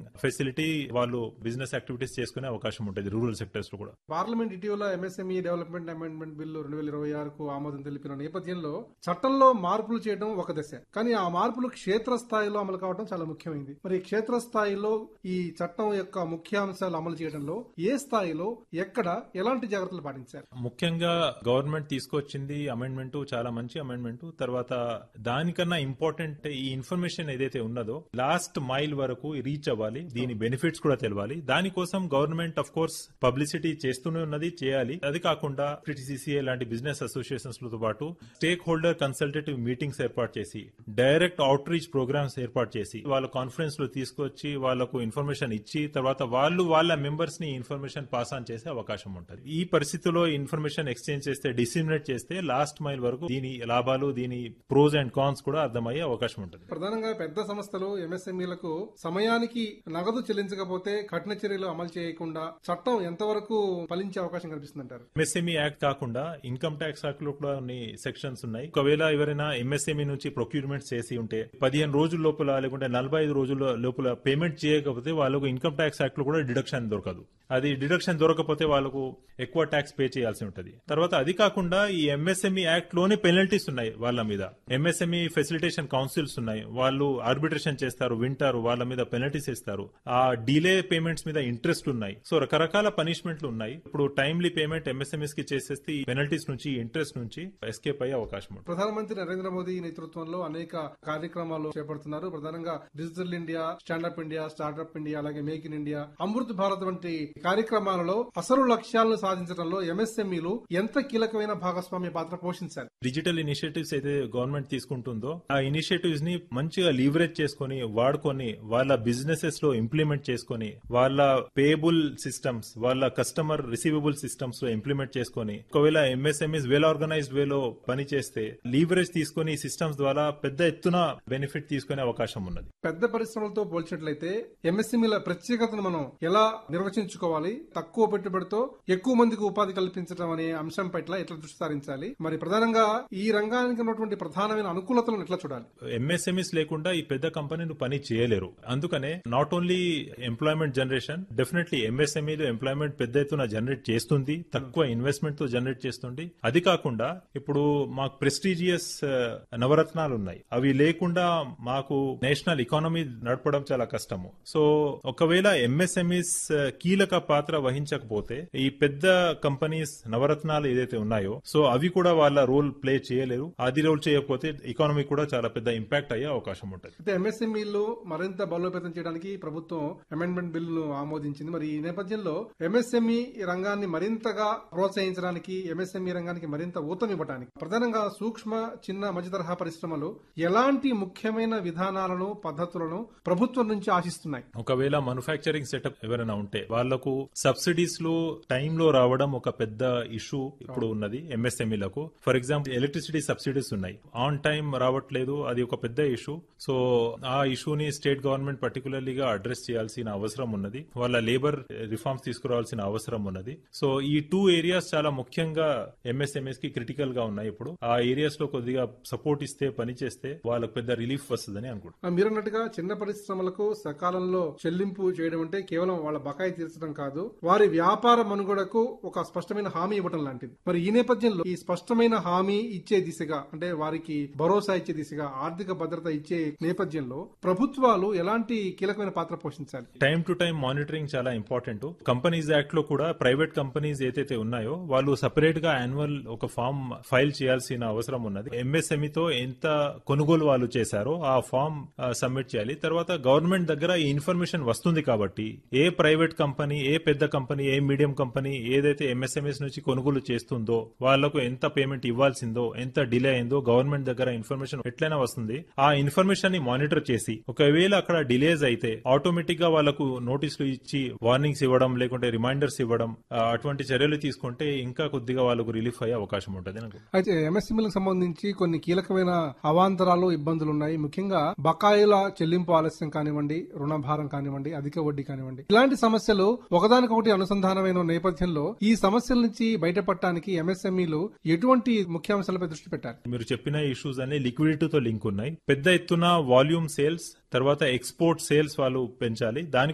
facility వాళ్ళు business activities చేసుకునే అవకాశం ఉంటుంది రూరల్ సెక్టర్స్ లో కూడా పార్లమెంట్ ఇటీవల ఎంఎస్ఎంఈ డెవలప్మెంట్ అమెండ్మెంట్ బిల్లు రెండు వేల ఇరవై ఆరుకు ఆమోదం తెలిపిన నేపథ్యంలో చట్టంలో మార్పులు చేయడం ఒక దశ కానీ ఆ మార్పులు క్షేత్రస్థాయిలో అమలు కావడం చాలా ముఖ్యమైనది మరి క్షేత్రస్థాయిలో ఈ చట్టం యొక్క ముఖ్యాంశాలు అమలు చేయడంలో ఏ స్థాయిలో ఎక్కడ ఎలాంటి జాగ్రత్తలు పాటించారు ముఖ్యంగా గవర్నమెంట్ తీసుకొచ్చింది అమెండ్మెంట్ చాలా మంచి అమెండ్మెంట్ తర్వాత దానికన్నా ఇంపార్టెంట్ ఈ ఇన్ఫర్మేషన్ ఏదైతే ఉన్నదో లాస్ట్ మైల్ వరకు రీచ్ అవ్వాలి దీని బెనిఫిట్స్ కూడా తెలవాలి దానికోసం గవర్నమెంట్ అఫ్ కోర్స్ పబ్లిసిటీ చేస్తూనే ఉన్నది చేయాలి అది కాకుండా టిసిసిఏ లాంటి బిజినెస్ అసోసియేషన్స్ తో పాటు స్టేక్ హోల్డర్ కన్సల్టేటివ్ మీటింగ్స్ ఏర్పాటు చేసి డైరెక్ట్ అవుట్ రీచ్ ప్రోగ్రామ్స్ ఏర్పాటు చేసి వాళ్ళ కాన్ఫరెన్స్ లో తీసుకొచ్చి వాళ్ళకు ఇన్ఫర్మేషన్ ఇచ్చి తర్వాత వాళ్ళు వాళ్ళ మెంబర్స్ ని ఇన్ఫర్మేషన్ పాస్ ఆన్ చేసే అవకాశం ఉంటుంది ఈ పరిస్థితిలో ఇన్ఫర్మేషన్ ఎక్స్చేంజ్ చేస్తే డిసిమినేట్ చేస్తే లాస్ట్ మైల్ వరకు దీని లాభాలు దీని ప్రోస్ అండ్ కాన్స్ కూడా అర్థమయ్యే అవకాశం ఉంటుంది ప్రధానంగా పెద్ద సంస్థలు ఎంఎస్ఎంఈలకు సమయానికి నగదు చెల్లించకపోతే కఠిన చర్యలు అమలు చేయకుండా చట్టం ఎంతవరకు ఫలించే అవకాశం కనిపిస్తుందంటారు ఎంఎస్ఎంఈ యాక్ట్ కాకుండా ఇన్కమ్ ట్యాక్స్ యాక్ట్ లో కూడా కొన్ని సెక్షన్స్ ఉన్నాయి ఒకవేళ ఎవరైనా ఎంఎస్ఎంఈ నుంచి ప్రొక్యూర్మెంట్ చేసి ఉంటే పదిహేను రోజుల లోపల లేకుంటే నలభై ఐదు రోజుల లోపల పేమెంట్ చేయకపోతే వాళ్ళకు ఇన్కమ్ ట్యాక్స్ యాక్ట్ లో కూడా డిడక్షన్ దొరకదు అది డిడక్షన్ దొరకకపోతే వాళ్ళకు ఎక్కువ ట్యాక్స్ పే చేయాల్సి ఉంటుంది తర్వాత అది కాకుండా ఈ ఎంఎస్ఎంఈ యాక్ట్ లోనే పెనల్టీస్ ఉన్నాయి వాళ్ళ మీద ఎంఎస్ఎంఈ ఫెసిలిటేషన్ కౌన్సిల్స్ ఉన్నాయి వాళ్ళు ఆర్బిట్రేషన్ చేస్తారు వింటారు వాళ్ళ మీద పెనల్టీస్ ఇస్తారు ఆ డిలే పేమెంట్స్ మీద ఇంట్రెస్ట్ ఉన్నాయి సో రకరకాల పనిష్మెంట్లు ఉన్నాయి ఇప్పుడు టైమ్లీ పేమెంట్ ఎంఎస్ఎంఎస్ కి చేసేస్తే ఈ పెనల్టీస్ నుంచి ఇంట్రెస్ట్ నుంచి ఎస్కేప్ అయ్యే అవకాశం ఉంటుంది ప్రధానమంత్రి నరేంద్ర మోదీ నేతృత్వంలో అనేక కార్యక్రమాలు చేపడుతున్నారు ప్రధానంగా digital India standup India startup India అలాగే make in India Amrit Bharat వంటి కార్యక్రమాలలో అసలు లక్ష్యాలను సాధించడంలో ఎంఎస్ఎంఈలు ఎంత కీలకమైన భాగస్వామ్య పాత్ర పోషించాలి డిజిటల్ ఇనిషియేటివ్స్ అయితే గవర్నమెంట్ తీసుకుంటుందో ఆ ఇనిషియేటివ్స్ ని మంచిగా లీవరేజ్ చేసుకుని వాడుకొని వాళ్ళ బిజినెసెస్ లో ఇంప్లిమెంట్ చేసుకొని వాళ్ళ పేబుల్ సిస్టమ్స్ వాళ్ళ కస్టమర్ రిసీవబుల్ సిస్టమ్స్ లో ఇంప్లిమెంట్ చేసుకొని ఒకవేళ ఎంఎస్ఎంఈస్ వెల్ ఆర్గనైజ్డ్ వేలో పని చేస్తే లీవరేజ్ తీసుకొని ఈ సిస్టమ్స్ ద్వారా పెద్ద ఎత్తున బెనిఫిట్ తీసుకునే అవకాశం ఉన్నది పెద్ద పరిశ్రమలతో పోల్చినట్లయితే ఎంఎస్ఎంఈల ప్రత్యేకతను మనం ఎలా నిర్వచించుకోవాలి తక్కువ పెట్టుబడితో ఎక్కువ మందికి ఉపాధి కల్పించడం అనే అంశం పట్ల ఎట్లా దృష్టి సారించాలి మరి ప్రధానంగా ఈ రంగానికి ఉన్నటువంటి ప్రధానమైన అనుకూలతలను ఎట్లా చూడాలి ఎంఎస్ఎంఈస్ లేకుండా ఈ పెద్ద కంపెనీలు పని చేయలేరు అందుకనే not only employment generation definitely ఎంఎస్ఎంఈలు ఎంప్లాయ్మెంట్ పెద్ద ఎత్తున జనరేట్ చేస్తుంది తక్కువ ఇన్వెస్ట్మెంట్ తో జనరేట్ చేస్తుంది అది కాకుండా ఇప్పుడు మాకు ప్రెస్టీజియస్ నవరత్నాలు ఉన్నాయి అవి లేకుండా మాకు నేషనల్ ఎకానమీ నడపడం చాలా కష్టము సో ఒకవేళ ఎంఎస్ఎంఈస్ కీలక పాత్ర వహించకపోతే ఈ పెద్ద కంపెనీస్ నవరత్నాలు ఏదైతే ఉన్నాయో సో అవి కూడా వాళ్ళ రోల్ ప్లే చేయలేరు అది రోల్ చేయకపోతే ఎకానమీ కూడా చాలా పెద్ద ఇంపాక్ట్ అయ్యే అవకాశం ఉంటుంది అయితే ఎంఎస్ఎంఈలు మరింత బలోపేతం చేయడానికి ప్రభుత్వం అమెండ్మెంట్ బిల్లును ఆమోదించింది మరి ఈ నేపథ్యంలో ఎంఎస్ఎంఈ రంగాన్ని మరింతగా ప్రోత్సహించడానికి ఎంఎస్ఎంఈ రంగానికి మరింత ఊతం ఇవ్వడానికి ప్రధానంగా సూక్ష్మ చిన్న మధ్య తరహా పరిశ్రమలు ఎలాంటి ముఖ్యమైన విధానాలను పద్ధతులను ప్రభుత్వం నుంచి ఆశిస్తున్నాయి ఒకవేళ మ్యానుఫ్యాక్చరింగ్ సెటప్ ఎవరైనా ఉంటే వాళ్లకు సబ్సిడీస్ లో టైమ్ లో రావడం ఒక పెద్ద ఇష్యూ ఇప్పుడు ఉన్నది ఎంఎస్ఎంఈలకు ఫర్ ఎగ్జాంపుల్ ఎలక్ట్రిసిటీ సబ్సిడీస్ ఉన్నాయి ఆన్ టైం రావట్లేదు అది ఒక పెద్ద ఇష్యూ సో ఆ ఇష్యూని స్టేట్ గవర్నమెంట్ పర్టికులర్లీగా అడ్రస్ చేయాల్సిన అవసరం ఉన్నది వాళ్ళ లేబర్ రిఫార్మ్స్ తీసుకురావాల్సిన అవసరం ఉన్నది సో ఈ టూ ఏరియాస్ చాలా ముఖ్యంగా ఎంఎస్ఎంఎస్ కి క్రిటికల్ గా ఉన్నాయి ఇప్పుడు ఆ ఏరియాస్ లో కొద్దిగా సపోర్ట్ ఇస్తే పని చేస్తే వాళ్ళకి పెద్ద రిలీఫ్ వస్తుందని అనుకుంటున్నాను మీరన్నట్టుగా చిన్న పరిశ్రమలకు సకాలంలో చెల్లింపు చేయడం అంటే కేవలం వాళ్ళ బకాయి తీర్చడం కాదు వారి వ్యాపార మనుగడకు ఒక స్పష్టమైన హామీ ఇవ్వడం లాంటిది మరి ఈ నేపథ్యంలో ఈ స్పష్టమైన హామీ ఇచ్చే దిశగా అంటే వారికి భరోసా ఇచ్చే దిశగా ఆర్థిక భద్రత ఇచ్చే నేపథ్యంలో ప్రభుత్వాలు ఎలాంటి కీలకమైన పాత్ర పోషించాలి టైం టు టైం మానిటరింగ్ చాలా ఇంపార్టెంట్ కంపెనీస్ యాక్ట్ లో కూడా ప్రైవేట్ కంపెనీస్ ఏదైతే ఉన్నాయో వాళ్ళు సపరేట్ గా యాన్యువల్ ఒక ఫామ్ ఫైల్ చేయాల్సిన అవసరం ఉన్నది ఎంఎస్ఎంఈ తో ఎంత కొనుగోలు వాళ్ళు చేశారో ఆ ఫామ్ సబ్మిట్ చేయాలి తర్వాత గవర్నమెంట్ దగ్గర ఈ ఇన్ఫర్మేషన్ వస్తుంది కాబట్టి ఏ ప్రైవేట్ కంపెనీ ఏ పెద్ద కంపెనీ ఏ మీడియం కంపెనీ ఏదైతే ఎంఎస్ఎంఎస్ నుంచి కొనుగోలు చేస్తుందో వాళ్లకు ఎంత పేమెంట్ ఇవ్వాల్సిందో ఎంత డిలే అయిందో గవర్నమెంట్ దగ్గర ఇన్ఫర్మేషన్ ఎట్లయినా వస్తుంది ఆ ఇన్ఫర్మేషన్ ని మానిటర్ చేసి ఒకవేళ అక్కడ డిలేస్ అయితే ఆటోమేటిక్ గా వాళ్ళకు నోటీసులు ఇచ్చి వార్నింగ్స్ ఇవ్వడం లేకుంటే రిమైండర్స్ ఇవ్వడం ఆ, అటువంటి చర్యలు తీసుకుంటే ఇంకా కొద్దిగా వాళ్ళకు రిలీఫ్ అయ్యే అవకాశం ఉంటుంది నాకు అయితే ఎంఎస్ఎంఈలకు సంబంధించి కొన్ని కీలకమైన అవాంతరాలు ఇబ్బందులు ఉన్నాయి ముఖ్యంగా బకాయిల చెల్లింపు ఆలస్యం కానివ్వండి రుణభారం కానివ్వండి అధిక వడ్డీ కానివ్వండి ఇలాంటి సమస్యలు ఒకదానికొకటి అనుసంధానమైన నేపథ్యంలో ఈ సమస్యల నుంచి బయటపడటానికి ఎంఎస్ఎంఈలు ఎటువంటి ముఖ్యాంశాలపై దృష్టి పెట్టారు మీరు చెప్పిన ఇష్యూస్ అన్ని లిక్విడిటీతో లింక్ ఉన్నాయి పెద్ద ఎత్తున వాల్యూమ్ సేల్స్ తర్వాత ఎక్స్పోర్ట్ సేల్స్ వాళ్ళు పెంచాలి దాని